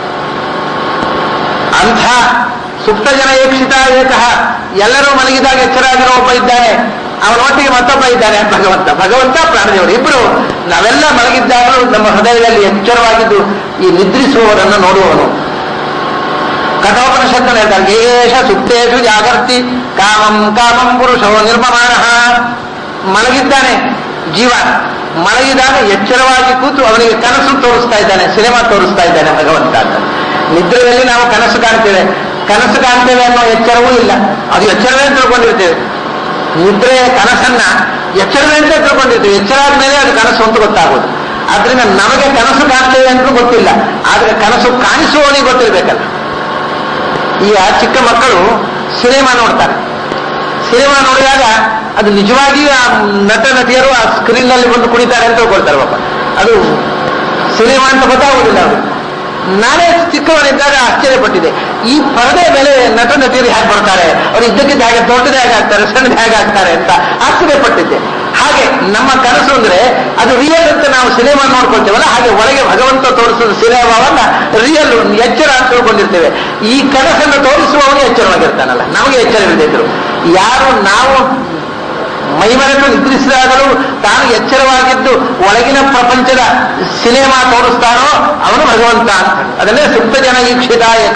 ಅಂಥ ಸುಪ್ತ ಜನ ಏಕ್ಷಿತ ಏಕಃ ಎಲ್ಲರೂ ಮಲಗಿದಾಗ ಎಚ್ಚರ ಆಗಿರೋ ಒಬ್ಬ ಇದ್ದಾನೆ ಅವನೊಟ್ಟಿಗೆ ಮತ್ತೊಬ್ಬ ಇದ್ದಾನೆ ಭಗವಂತ ಭಗವಂತ ಪ್ರಾಣದೇವರು ಇಬ್ಬರು ನಾವೆಲ್ಲ ಮಲಗಿದ್ದಾಗಲೂ ನಮ್ಮ ಹೃದಯದಲ್ಲಿ ಎಚ್ಚರವಾಗಿದ್ದು ಈ ನಿದ್ರಿಸುವವರನ್ನು ನೋಡುವವನು ಕಠೋಪನಿಷತ್ತು ಹೇಳ್ತಾರೆ ಏಷ ಸುಪ್ತೇಶು ಜಾಗರ್ತಿ ಕಾಮಂ ಕಾಮಂ ಪುರುಷೋ ನಿರ್ಮಮಾಣ ಮಲಗಿದ್ದಾನೆ ಜೀವ ಮಲಗಿದಾಗ ಎಚ್ಚರವಾಗಿ ಕೂತು ಅವನಿಗೆ ಕನಸು ತೋರಿಸ್ತಾ ಇದ್ದಾನೆ ಸಿನಿಮಾ ತೋರಿಸ್ತಾ ಇದ್ದಾನೆ ಭಗವಂತ ಅಂತ ನಿದ್ರೆಯಲ್ಲಿ ನಾವು ಕನಸು ಕಾಣ್ತೇವೆ ಕನಸು ಕಾಣ್ತೇವೆ ಅನ್ನೋ ಎಚ್ಚರವೂ ಇಲ್ಲ ಅದು ಎಚ್ಚರವೇ ಅಂತ ತಿಳ್ಕೊಂಡಿರ್ತೇವೆ ನಿದ್ರೆಯ ಕನಸನ್ನ ಎಚ್ಚರವೇ ಅಂತ ತಿಳ್ಕೊಂಡಿರ್ತೀವಿ ಎಚ್ಚರ ಆದ್ಮೇಲೆ ಅದು ಕನಸು ಅಂತ ಗೊತ್ತಾಗೋದು ಆದ್ರಿಂದ ನಮಗೆ ಕನಸು ಕಾಣ್ತೇವೆ ಅಂತಲೂ ಗೊತ್ತಿಲ್ಲ ಆದ್ರೆ ಕನಸು ಕಾಣಿಸುವವನಿಗೆ ಗೊತ್ತಿರ್ಬೇಕಲ್ಲ ಈಗ ಚಿಕ್ಕ ಮಕ್ಕಳು ಸಿನಿಮಾ ನೋಡ್ತಾರೆ ಸಿನಿಮಾ ನೋಡಿದಾಗ ಅದು ನಿಜವಾಗಿ ಆ ನಟ ನಟಿಯರು ಆ ಸ್ಕ್ರೀನ್ ನಲ್ಲಿ ಬಂದು ಕುಣಿತಾರೆ ಅಂತ ತಿಳ್ಕೊಳ್ತಾರೆ ಪಾಪ ಅದು ಸಿನಿಮಾ ಅಂತ ಗೊತ್ತಾಗುವುದಿಲ್ಲ ಅವರು ನಾನೇ ಚಿಕ್ಕವನಿದ್ದಾಗ ಆಶ್ಚರ್ಯಪಟ್ಟಿದೆ ಈ ಪರದೆ ಮೇಲೆ ನಟ ನಟಿಯರು ಹೇಗೆ ಬರ್ತಾರೆ ಅವ್ರು ಇದ್ದಕ್ಕಿದ್ದ ಹಾಗೆ ದೊಡ್ಡದೇ ಹೇಗೆ ಆಗ್ತಾರೆ ಸಣ್ಣದ ಹೇಗೆ ಆಗ್ತಾರೆ ಅಂತ ಆಶ್ಚರ್ಯಪಟ್ಟಿದ್ದೆ ಹಾಗೆ ನಮ್ಮ ಕನಸು ಅಂದ್ರೆ ಅದು ರಿಯಲ್ ಅಂತ ನಾವು ಸಿನಿಮಾ ನೋಡ್ಕೊಳ್ತೇವಲ್ಲ ಹಾಗೆ ಒಳಗೆ ಭಗವಂತ ತೋರಿಸಿದ ಸಿನಿಮಾವನ್ನ ರಿಯಲ್ ಎಚ್ಚರ ಅಂತ ತಿಳ್ಕೊಂಡಿರ್ತೇವೆ ಈ ಕನಸನ್ನು ತೋರಿಸುವವನು ಎಚ್ಚರವಾಗಿರ್ತಾನಲ್ಲ ನಮಗೆ ಎಚ್ಚರವಿಲ್ಲದಿದ್ರು ಯಾರು ನಾವು ಮೈಮರೆತು ನಿದ್ರಿಸಿದಾಗಲೂ ತಾನು ಎಚ್ಚರವಾಗಿದ್ದು ಒಳಗಿನ ಪ್ರಪಂಚದ ಸಿನಿಮಾ ತೋರಿಸ್ತಾನೋ ಅವನು ಭಗವಂತ ಅಂತ ಅದನ್ನೇ ಸುಪ್ತ ಜನ ಈಕ್ಷಿದಾಯಕ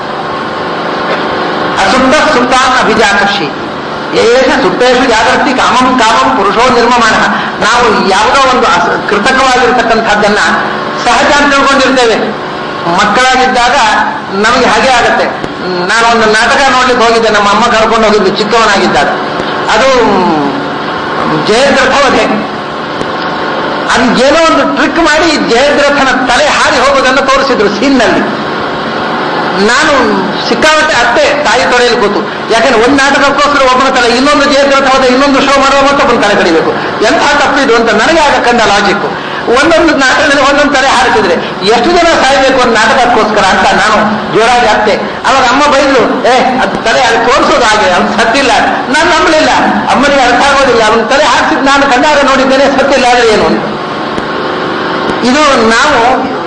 ಅಸುಪ್ತ ಸುಪ್ತಾನ್ ಅಭಿಜಾಕರ್ಷಿ ಏಷ ಸುಪ್ತೇಶು ಜಾಗೃತಿ ಕಾಮಂ ಕಾಮಂ ಪುರುಷೋ ನಿರ್ಮಮಾಣ ನಾವು ಯಾವುದೋ ಒಂದು ಅಸ- ಕೃತಕವಾಗಿರ್ತಕ್ಕಂಥದ್ದನ್ನ ಸಹಜ ಅಂತ ತಿಳ್ಕೊಂಡಿರ್ತೇವೆ ಮಕ್ಕಳಾಗಿದ್ದಾಗ ನಮಗೆ ಹಾಗೆ ಆಗತ್ತೆ ನಾನು ಒಂದು ನಾಟಕ ನೋಡ್ಲಿಕ್ಕೆ ಹೋಗಿದ್ದೆ ನಮ್ಮ ಅಮ್ಮ ಕರ್ಕೊಂಡು ಹೋಗಿದ್ದು ಚಿಕ್ಕವನಾಗಿದ್ದಾಗ ಅದು ಜಯದ್ರಥವಧೆ ಅದು ಏನೋ ಒಂದು ಟ್ರಿಕ್ ಮಾಡಿ ಜಯದ್ರಥನ ತಲೆ ಹಾರಿ ಹೋಗೋದನ್ನು ತೋರಿಸಿದ್ರು ಸೀನ್ನಲ್ಲಿ ನಾನು ಸಿಕ್ಕಾಪಟ್ಟೆ ಅತ್ತೆ ತಾಯಿ ತೊಡೆಯಲ್ಲಿ ಕೂತು ಯಾಕಂದ್ರೆ ಒಂದು ನಾಟಕಕ್ಕೋಸ್ಕರ ಒಬ್ಬನ ತಲೆ ಇನ್ನೊಂದು ಜಯದ್ರಥ ಹೋದ ಇನ್ನೊಂದು ಶೋ ಮಾಡುವ ಮತ್ತೊಬ್ಬನ ತಲೆ ಕಡಿಬೇಕು ಎಂಥ ತಪ್ಪಿದು ಅಂತ ನನಗೆ ಆಗ ಕಂಡ ಲಾಜಿಕ್ ಒಂದೊಂದು ನಾಟಕದಲ್ಲಿ ಒಂದೊಂದು ತಲೆ ಹಾರಿಸಿದ್ರೆ ಎಷ್ಟು ಜನ ಸಾಯ್ಬೇಕು ಒಂದು ನಾಟಕಕ್ಕೋಸ್ಕರ ಅಂತ ನಾನು ಜೋರಾಗಿ ಅತ್ತೆ ಅವಾಗ ಅಮ್ಮ ಬೈದ್ರು ಏ ಅದು ತಲೆ ಅದು ತೋರಿಸೋದು ಹಾಗೆ ಅವ್ನು ಸತ್ತಿಲ್ಲ ನಾನು ನಂಬಲಿಲ್ಲ ಅಮ್ಮನಿಗೆ ಅರ್ಥ ಆಗೋದಿಲ್ಲ ಅವನ ತಲೆ ಹಾರಿಸಿದ್ ನಾನು ಕಣ್ಣಾರೆ ನೋಡಿದ್ದೇನೆ ಸತ್ತಿಲ್ಲ ಆದ್ರೆ ಏನು ಅಂತ ಇದು ನಾವು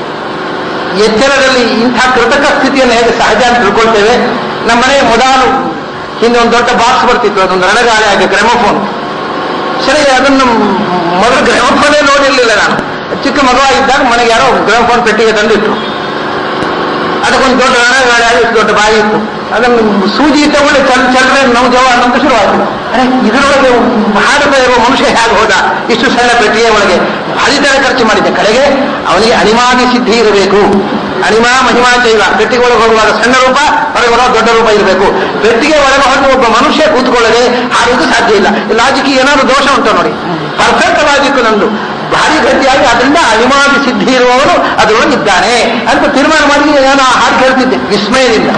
ಎಚ್ಚರದಲ್ಲಿ ಇಂಥ ಕೃತಕ ಸ್ಥಿತಿಯನ್ನು ಹೇಗೆ ಸಹಜ ಅಂತ ತಿಳ್ಕೊಳ್ತೇವೆ ನಮ್ಮ ಮನೆ ಮೊದಲು ಹಿಂದೆ ಒಂದು ದೊಡ್ಡ ಬಾಕ್ಸ್ ಬರ್ತಿತ್ತು ಅದೊಂದು ರಣಗಾಳಿ ಹಾಗೆ ಗ್ರೆಮೋಫೋನ್ ಸರಿ ಅದನ್ನು ಮೊದಲು ಗ್ರೆಮೋಫೋನೇ ನೋಡಿರ್ಲಿಲ್ಲ ನಾನು ಚಿಕ್ಕ ಮಗುವಾಗಿದ್ದಾಗ ಮನೆಗೆ ಯಾರೋ ಗ್ರೆಮೋಫೋನ್ ಪೆಟ್ಟಿಗೆ ತಂದಿಟ್ರು ಅದಕ್ಕೊಂದು ದೊಡ್ಡ ರಣಗಾಳಿ ಆಗಿ ಇಷ್ಟು ದೊಡ್ಡ ಬಾಯಿ ಇತ್ತು ಅದನ್ನು ಸೂಜಿ ತಗೊಂಡು ಚಲ್ ಚಲ್ರೆ ನಾವು ಜವ ಅಂತ ಶುರುವಾಯಿತು ಅರೆ ಇದರೊಳಗೆ ಹಾಡುತ್ತಾ ಇರುವ ಮನುಷ್ಯ ಹೇಗೆ ಹೋದ ಇಷ್ಟು ಸಣ್ಣ ಪೆಟ್ಟಿಗೆ ಒಳಗೆ ಭಾರಿ ತರ ಖರ್ಚು ಮಾಡಿದ್ದೆ ಕಡೆಗೆ ಅವನಿಗೆ ಅಣಿಮಾದಿ ಸಿದ್ಧಿ ಇರಬೇಕು ಅಣಿಮಾ ಮಹಿಮಾ ಚೈವ ಪೆಟ್ಟಿಗೆ ಒಳಗೆ ಹೋಗುವಾಗ ಸಣ್ಣ ರೂಪ ಹೊರಗೆ ಬರುವ ದೊಡ್ಡ ರೂಪ ಇರಬೇಕು ಪೆಟ್ಟಿಗೆ ಒಳಗೆ ಹೊರಗೆ ಒಬ್ಬ ಮನುಷ್ಯ ಕೂತ್ಕೊಳ್ಳದೆ ಹಾಡುವುದು ಸಾಧ್ಯ ಇಲ್ಲ ಲಾಜಿಕ್ ಏನಾದ್ರು ದೋಷ ಉಂಟು ನೋಡಿ ಪರ್ಫೆಕ್ಟ್ ಲಾಜಿಕ್ ನಂದು ಭಾರಿ ಗಟ್ಟಿಯಾಗಿ ಅದರಿಂದ ಅಣಿಮಾದಿ ಸಿದ್ಧಿ ಇರುವವನು ಅದರೊಳಗೆ ಇದ್ದಾನೆ ಅಂತ ತೀರ್ಮಾನ ಮಾಡಿ ನಾನು ಆ ಹಾಡು ಕೇಳ್ತಿದ್ದೆ ವಿಸ್ಮಯದಿಂದ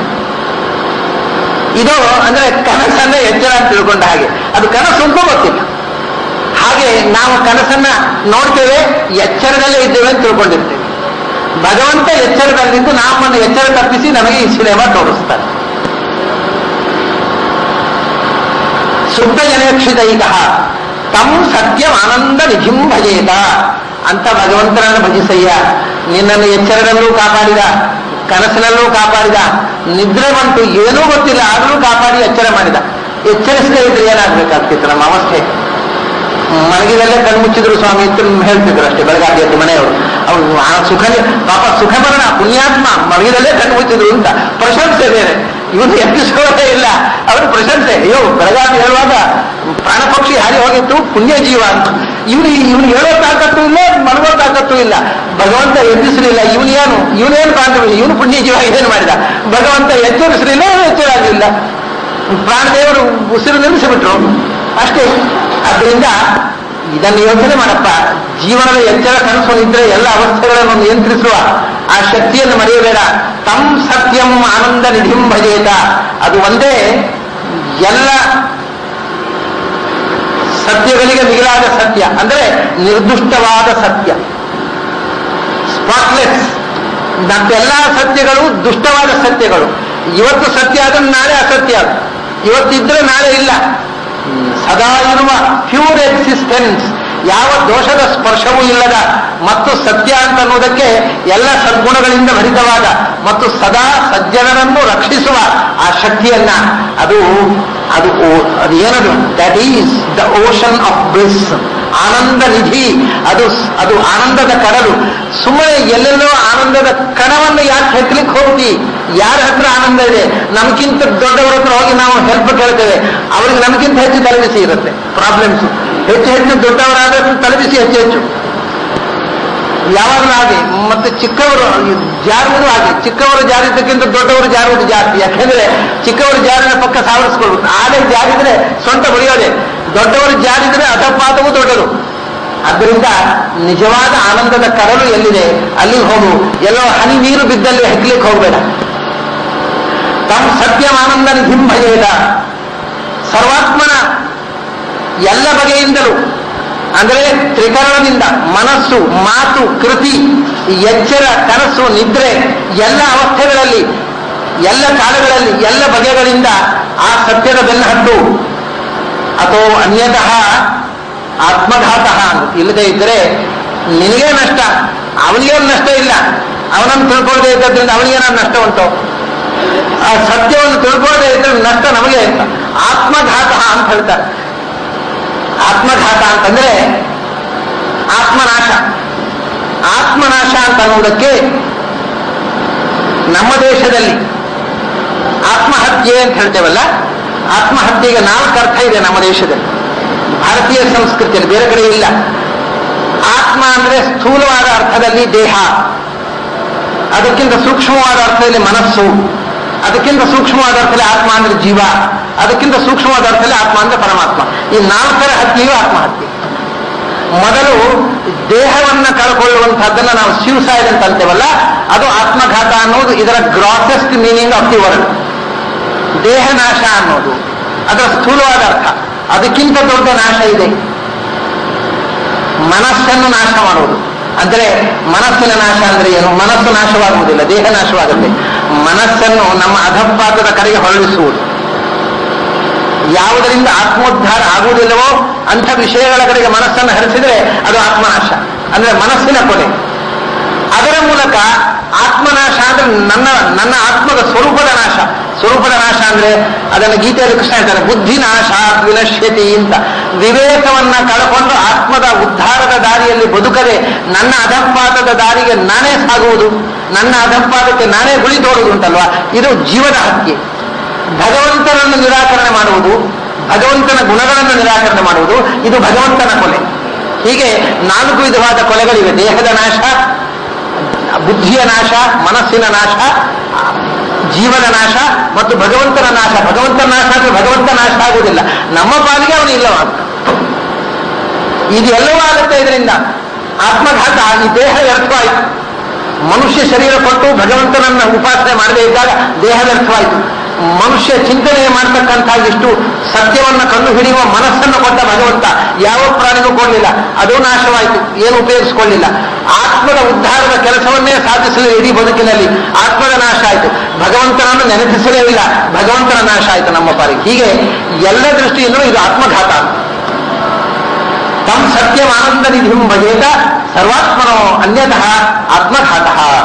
ಇದು ಅಂದ್ರೆ ಕನಸನ್ನ ಎಚ್ಚರ ಅಂತ ತಿಳ್ಕೊಂಡ ಹಾಗೆ ಅದು ಕನಸು ಅಂತ ಗೊತ್ತಿಲ್ಲ ಹಾಗೆ ನಾವು ಕನಸನ್ನ ನೋಡ್ತೇವೆ ಎಚ್ಚರದಲ್ಲೇ ಇದ್ದೇವೆ ಅಂತ ತಿಳ್ಕೊಂಡಿರ್ತೇವೆ ಭಗವಂತ ಎಚ್ಚರದಲ್ಲಿದ್ದು ನಮ್ಮನ್ನು ಎಚ್ಚರ ತಪ್ಪಿಸಿ ನಮಗೆ ಈ ಸಿನಿಮಾ ತೋರಿಸ್ತಾರೆ ಶುದ್ಧ ಜನಕ್ಷಿತೈಕ ತಂ ಸತ್ಯಂ ಆನಂದ ನಿಧಿಂ ಭಜೇತ ಅಂತ ಭಗವಂತನನ್ನು ಭಜಿಸಯ್ಯ ನಿನ್ನನ್ನು ಎಚ್ಚರದಲ್ಲೂ ಕಾಪಾಡಿದ ಕನಸಿನಲ್ಲೂ ಕಾಪಾಡಿದ ನಿದ್ರೆ ಬಂತು ಏನೂ ಗೊತ್ತಿಲ್ಲ ಆದರೂ ಕಾಪಾಡಿ ಎಚ್ಚರ ಮಾಡಿದ ಎಚ್ಚರಿಸದೇ ಇದ್ರೆ ಏನಾಗ್ಬೇಕಾಗ್ತಿತ್ತು ನಮ್ಮ ಅವಸ್ಥೆ ಮಲಗಿದಲ್ಲೇ ಕಣ್ಮುಚ್ಚಿದ್ರು ಸ್ವಾಮಿ ಅಂತ ಹೇಳ್ತಿದ್ರು ಅಷ್ಟೇ ಬೆಳಗಾವಿ ಎದ್ದು ಮನೆಯವರು ಅವ್ರು ಆ ಸುಖ ಪಾಪ ಸುಖ ಮರಣ ಪುಣ್ಯಾತ್ಮ ಮಲಗಿದಲ್ಲೇ ಕಣ್ಮುಚ್ಚಿದ್ರು ಅಂತ ಪ್ರಶಂಸೆ ಬೇರೆ ಇವನು ಎಬ್ಬಿಸೋದೇ ಇಲ್ಲ ಅವರು ಪ್ರಶಂಸೆ ಅಯ್ಯೋ ಬೆಳಗಾವಿ ಹೇಳುವಾಗ ಪ್ರಾಣ ಪಕ್ಷಿ ಹಾರಿ ಹೋಗಿತ್ತು ಪುಣ್ಯ ಜೀವ ಅಂತ ಇವನು ಇವನು ಹೇಳೋ ತಾಕತ್ತು ಇಲ್ಲ ಮಲಗೋ ತಾಕತ್ತು ಇಲ್ಲ ಭಗವಂತ ಎಬ್ಬಿಸಲಿಲ್ಲ ಇವನೇನು ಇವನೇನು ಬಾಂಧವ್ಯ ಇವನು ಪುಣ್ಯ ಜೀವ ಏನು ಮಾಡಿದ ಭಗವಂತ ಎಚ್ಚರಿಸಲಿಲ್ಲ ಎಚ್ಚರಾಗಲಿಲ್ಲ ಪ್ರಾಣದೇವರು ಉಸಿರು ನಿಲ್ಲಿಸಿಬಿಟ್ರು ಅಷ್ಟೇ ಅದರಿಂದ ಇದನ್ನು ಯೋಚನೆ ಮಾಡಪ್ಪ ಜೀವನದ ಎಚ್ಚರ ಕನಸು ಇದ್ರೆ ಎಲ್ಲ ಅವಸ್ಥೆಗಳನ್ನು ನಿಯಂತ್ರಿಸುವ ಆ ಶಕ್ತಿಯನ್ನು ಮರೆಯಬೇಡ ತಂ ಸತ್ಯಂ ಆನಂದ ನಿಧಿಂ ಭಜೇತ ಅದು ಒಂದೇ ಎಲ್ಲ ಸತ್ಯಗಳಿಗೆ ಮಿಗಿಲಾದ ಸತ್ಯ ಅಂದ್ರೆ ನಿರ್ದುಷ್ಟವಾದ ಸತ್ಯ ಸ್ಪಾಟ್ಲೆಸ್ ಮತ್ತೆಲ್ಲ ಸತ್ಯಗಳು ದುಷ್ಟವಾದ ಸತ್ಯಗಳು ಇವತ್ತು ಸತ್ಯ ಅದನ್ನು ನಾಳೆ ಅಸತ್ಯ ಅದು ಇವತ್ತಿದ್ರೆ ನಾಳೆ ಇಲ್ಲ ಸದಾ ಇರುವ ಪ್ಯೂರ್ ಎಕ್ಸಿಸ್ಟೆನ್ಸ್ ಯಾವ ದೋಷದ ಸ್ಪರ್ಶವೂ ಇಲ್ಲದ ಮತ್ತು ಸತ್ಯ ಅಂತ ಅನ್ನೋದಕ್ಕೆ ಎಲ್ಲ ಸದ್ಗುಣಗಳಿಂದ ಭರಿತವಾದ ಮತ್ತು ಸದಾ ಸಜ್ಜನರನ್ನು ರಕ್ಷಿಸುವ ಆ ಶಕ್ತಿಯನ್ನ ಅದು ಅದು ಓ- ಅದು ಏನದು that is the ocean of bliss ಆನಂದ ನಿಧಿ ಅದು ಅದು ಆನಂದದ ಕಡಲು ಸುಮ್ಮನೆ ಎಲ್ಲೆಲ್ಲೋ ಆನಂದದ ಕಣವನ್ನು ಯಾಕೆ ಹೆಕ್ಲಿಕ್ಕೆ ಹೋಗ್ತಿ ಯಾರ ಹತ್ರ ಆನಂದ ಇದೆ ನಮ್ಗಿಂತ ದೊಡ್ಡವರ ಹತ್ರ ಹೋಗಿ ನಾವು ಹೆಲ್ಪ್ ಕೇಳ್ತೇವೆ ಅವ್ರಿಗೆ ನಮ್ಗಿಂತ ಹೆಚ್ಚು ತಲೆಬಿಸಿ ಇರುತ್ತೆ ಪ್ರಾಬ್ಲಮ್ಸ್ ಹೆಚ್ಚು ಹೆಚ್ಚು ದೊಡ್ಡವರಾದಷ್ಟು ತಲೆಬಿಸಿ ಹೆಚ್ಚು ಹೆಚ್ಚು ಯಾವಾಗಲೂ ಹಾಗೆ ಮತ್ತೆ ಚಿಕ್ಕವರು ಜಾರುವುದು ಹಾಗೆ ಚಿಕ್ಕವರು ಜಾರಿದ್ದಕ್ಕಿಂತ ದೊಡ್ಡವರು ಜಾರುವುದು ಜಾಸ್ತಿ ಯಾಕೆಂದ್ರೆ ಚಿಕ್ಕವರು ಜಾರಿನ ಪಕ್ಕ ಸಾವರಿಸ್ಕೊಳ್ಬೇಕು ಆಗ ಜಾರಿದ್ರೆ ಸೊಂಟ ಬರೆಯೋದೆ ದೊಡ್ಡವರು ಜಾರಿದ್ರೆ ಅಧಪಾದವು ದೊಡ್ಡದು ಆದ್ದರಿಂದ ನಿಜವಾದ ಆನಂದದ ಕರಲು ಎಲ್ಲಿದೆ ಅಲ್ಲಿಗೆ ಹೋಗು ಎಲ್ಲೋ ಹನಿ ನೀರು ಬಿದ್ದಲ್ಲಿ ಹೆಗ್ಲಿಕ್ಕೆ ಹೋಗಬೇಡ ತಮ್ಮ ಸತ್ಯಂ ಆನಂದ ನಿಧಿಂಭಯೇದ ಸರ್ವಾತ್ಮನ ಎಲ್ಲ ಬಗೆಯಿಂದಲೂ ಅಂದರೆ ತ್ರಿಕರಣದಿಂದ ಮನಸ್ಸು ಮಾತು ಕೃತಿ ಎಚ್ಚರ ಕನಸು ನಿದ್ರೆ ಎಲ್ಲ ಅವಸ್ಥೆಗಳಲ್ಲಿ ಎಲ್ಲ ಕಾಲಗಳಲ್ಲಿ ಎಲ್ಲ ಬಗೆಗಳಿಂದ ಆ ಸತ್ಯದ ಬೆನ್ನಹಟ್ಟು ಅಥವಾ ಅನ್ಯತಃ ಆತ್ಮಘಾತ ಇಲ್ಲದೆ ಇದ್ದರೆ ನಿನಗೇ ನಷ್ಟ ಅವನಿಗೇನು ನಷ್ಟ ಇಲ್ಲ ಅವನನ್ನು ತಿಳ್ಕೊಳ್ಳದೆ ಇದ್ದದ್ರಿಂದ ಅವನಿಗೇನಾದ್ರು ನಷ್ಟ ಉಂಟು ಆ ಸತ್ಯವನ್ನು ತಿಳ್ಕೊಳ್ಳದೆ ಇದ್ರೆ ನಷ್ಟ ನಮಗೆ ಅಂತ ಆತ್ಮಘಾತ ಅಂತ ಹೇಳ್ತಾರೆ ಆತ್ಮಘಾತ ಅಂತಂದ್ರೆ ಆತ್ಮನಾಶ ಆತ್ಮನಾಶ ಅಂತ ಅನ್ನೋದಕ್ಕೆ ನಮ್ಮ ದೇಶದಲ್ಲಿ ಆತ್ಮಹತ್ಯೆ ಅಂತ ಹೇಳ್ತೇವಲ್ಲ ಆತ್ಮಹತ್ಯೆಗೆ ನಾಲ್ಕು ಅರ್ಥ ಇದೆ ನಮ್ಮ ದೇಶದಲ್ಲಿ ಭಾರತೀಯ ಸಂಸ್ಕೃತಿಯಲ್ಲಿ ಬೇರೆ ಕಡೆ ಇಲ್ಲ ಆತ್ಮ ಅಂದ್ರೆ ಸ್ಥೂಲವಾದ ಅರ್ಥದಲ್ಲಿ ದೇಹ ಅದಕ್ಕಿಂತ ಸೂಕ್ಷ್ಮವಾದ ಅರ್ಥದಲ್ಲಿ ಮನಸ್ಸು ಅದಕ್ಕಿಂತ ಸೂಕ್ಷ್ಮವಾದ ಅರ್ಥದಲ್ಲಿ ಆತ್ಮ ಅಂದ್ರೆ ಜೀವ ಅದಕ್ಕಿಂತ ಸೂಕ್ಷ್ಮವಾದ ಅರ್ಥದಲ್ಲಿ ಆತ್ಮ ಅಂದ್ರೆ ಪರಮಾತ್ಮ ಈ ನಾಲ್ಕರ ಹತ್ಯೆಯು ಆತ್ಮಹತ್ಯೆ ಮೊದಲು ದೇಹವನ್ನ ಕಳ್ಕೊಳ್ಳುವಂತಹದ್ದನ್ನ ನಾವು ಸ್ಯೂಸೈಡ್ ಅಂತ ಅಂತೇವಲ್ಲ ಅದು ಆತ್ಮಘಾತ ಅನ್ನೋದು ಇದರ grossest meaning of the word ದೇಹ ನಾಶ ಅನ್ನೋದು ಅದರ ಸ್ಥೂಲವಾದ ಅರ್ಥ ಅದಕ್ಕಿಂತ ದೊಡ್ಡ ನಾಶ ಇದೆ ಮನಸ್ಸನ್ನು ನಾಶ ಮಾಡುವುದು ಅಂದ್ರೆ ಮನಸ್ಸಿನ ನಾಶ ಅಂದ್ರೆ ಏನು ಮನಸ್ಸು ನಾಶವಾಗುವುದಿಲ್ಲ ದೇಹ ನಾಶವಾಗುತ್ತೆ ಮನಸ್ಸನ್ನು ನಮ್ಮ ಅಧಪಾತದ ಕಡೆಗೆ ಹೊರಳಿಸುವುದು ಯಾವುದರಿಂದ ಆತ್ಮೋದ್ಧಾರ ಆಗುವುದಿಲ್ಲವೋ ಅಂಥ ವಿಷಯಗಳ ಕಡೆಗೆ ಮನಸ್ಸನ್ನು ಹರಿಸಿದ್ರೆ ಅದು ಆತ್ಮನಾಶ ಅಂದ್ರೆ ಮನಸ್ಸಿನ ಕೊನೆ ಅದರ ಮೂಲಕ ಆತ್ಮನಾಶ ಅಂದ್ರೆ ನನ್ನ ನನ್ನ ಆತ್ಮದ ಸ್ವರೂಪದ ನಾಶ ಸ್ವರೂಪದ ನಾಶ ಅಂದ್ರೆ ಅದನ್ನು ಗೀತೆಯಲ್ಲಿ ಕೃಷ್ಣ ಹೇಳ್ತಾನೆ ಬುದ್ಧಿ ನಾಶ ವಿನಶ್ಯತಿ ಅಂತ ವಿವೇಕವನ್ನ ಕಳಕೊಂಡು ಆತ್ಮದ ಉದ್ಧಾರದ ದಾರಿಯಲ್ಲಿ ಬದುಕದೆ ನನ್ನ ಅಧಪಾತದ ದಾರಿಗೆ ನಾನೇ ಸಾಗುವುದು ನನ್ನ ಅಧಪಾತಕ್ಕೆ ನಾನೇ ಗುಳಿ ತೋರುವುದು ಉಂಟಲ್ವಾ ಇದು ಜೀವದ ಹತ್ಯೆ ಭಗವಂತನನ್ನು ನಿರಾಕರಣೆ ಮಾಡುವುದು ಭಗವಂತನ ಗುಣಗಳನ್ನು ನಿರಾಕರಣೆ ಮಾಡುವುದು ಇದು ಭಗವಂತನ ಕೊಲೆ ಹೀಗೆ ನಾಲ್ಕು ವಿಧವಾದ ಕೊಲೆಗಳಿವೆ ದೇಹದ ನಾಶ ಬುದ್ಧಿಯ ನಾಶ ಮನಸ್ಸಿನ ನಾಶ ಜೀವನ ನಾಶ ಮತ್ತು ಭಗವಂತನ ನಾಶ ಭಗವಂತನ ನಾಶ ಅಂದ್ರೆ ಭಗವಂತ ನಾಶ ಆಗುವುದಿಲ್ಲ ನಮ್ಮ ಪಾಲಿಗೆ ಅವನು ಇಲ್ಲವ ಇದು ಎಲ್ಲವೂ ಆಗುತ್ತೆ ಇದರಿಂದ ಆತ್ಮಘಾತ ಈ ದೇಹ ವ್ಯರ್ಥವಾಯಿತು ಮನುಷ್ಯ ಶರೀರ ಕೊಟ್ಟು ಭಗವಂತನನ್ನ ಉಪಾಸನೆ ಮಾಡದೇ ಇದ್ದಾಗ ದೇಹ ವ್ಯರ್ಥವಾಯಿತು ಮನುಷ್ಯ ಚಿಂತನೆ ಮಾಡ್ತಕ್ಕಂಥ ಇಷ್ಟು ಸತ್ಯವನ್ನ ಕಂಡು ಹಿಡಿಯುವ ಮನಸ್ಸನ್ನು ಕೊಟ್ಟ ಭಗವಂತ ಯಾವ ಪ್ರಾಣಿಗೂ ಕೊಡಲಿಲ್ಲ ಅದು ನಾಶವಾಯಿತು ಏನು ಉಪಯೋಗಿಸಿಕೊಳ್ಳಿಲ್ಲ ಆತ್ಮದ ಉದ್ಧಾರದ ಕೆಲಸವನ್ನೇ ಸಾಧಿಸಲು ಇಡೀ ಬದುಕಿನಲ್ಲಿ ಆತ್ಮದ ನಾಶ ಆಯಿತು ಭಗವಂತನನ್ನು ನೆನಪಿಸಲೇ ಇಲ್ಲ ಭಗವಂತನ ನಾಶ ಆಯಿತು ನಮ್ಮ ಪಾಲಿಗೆ ಹೀಗೆ ಎಲ್ಲ ದೃಷ್ಟಿಯಿಂದಲೂ ಇದು ಆತ್ಮಘಾತ ತಮ್ ಸತ್ಯಮಾನಂದ ನಿಧಿಂ ಭಜೇತ ಸರ್ವಾತ್ಮನೋ ಅನ್ಯತಃ ಆತ್ಮಘಾತ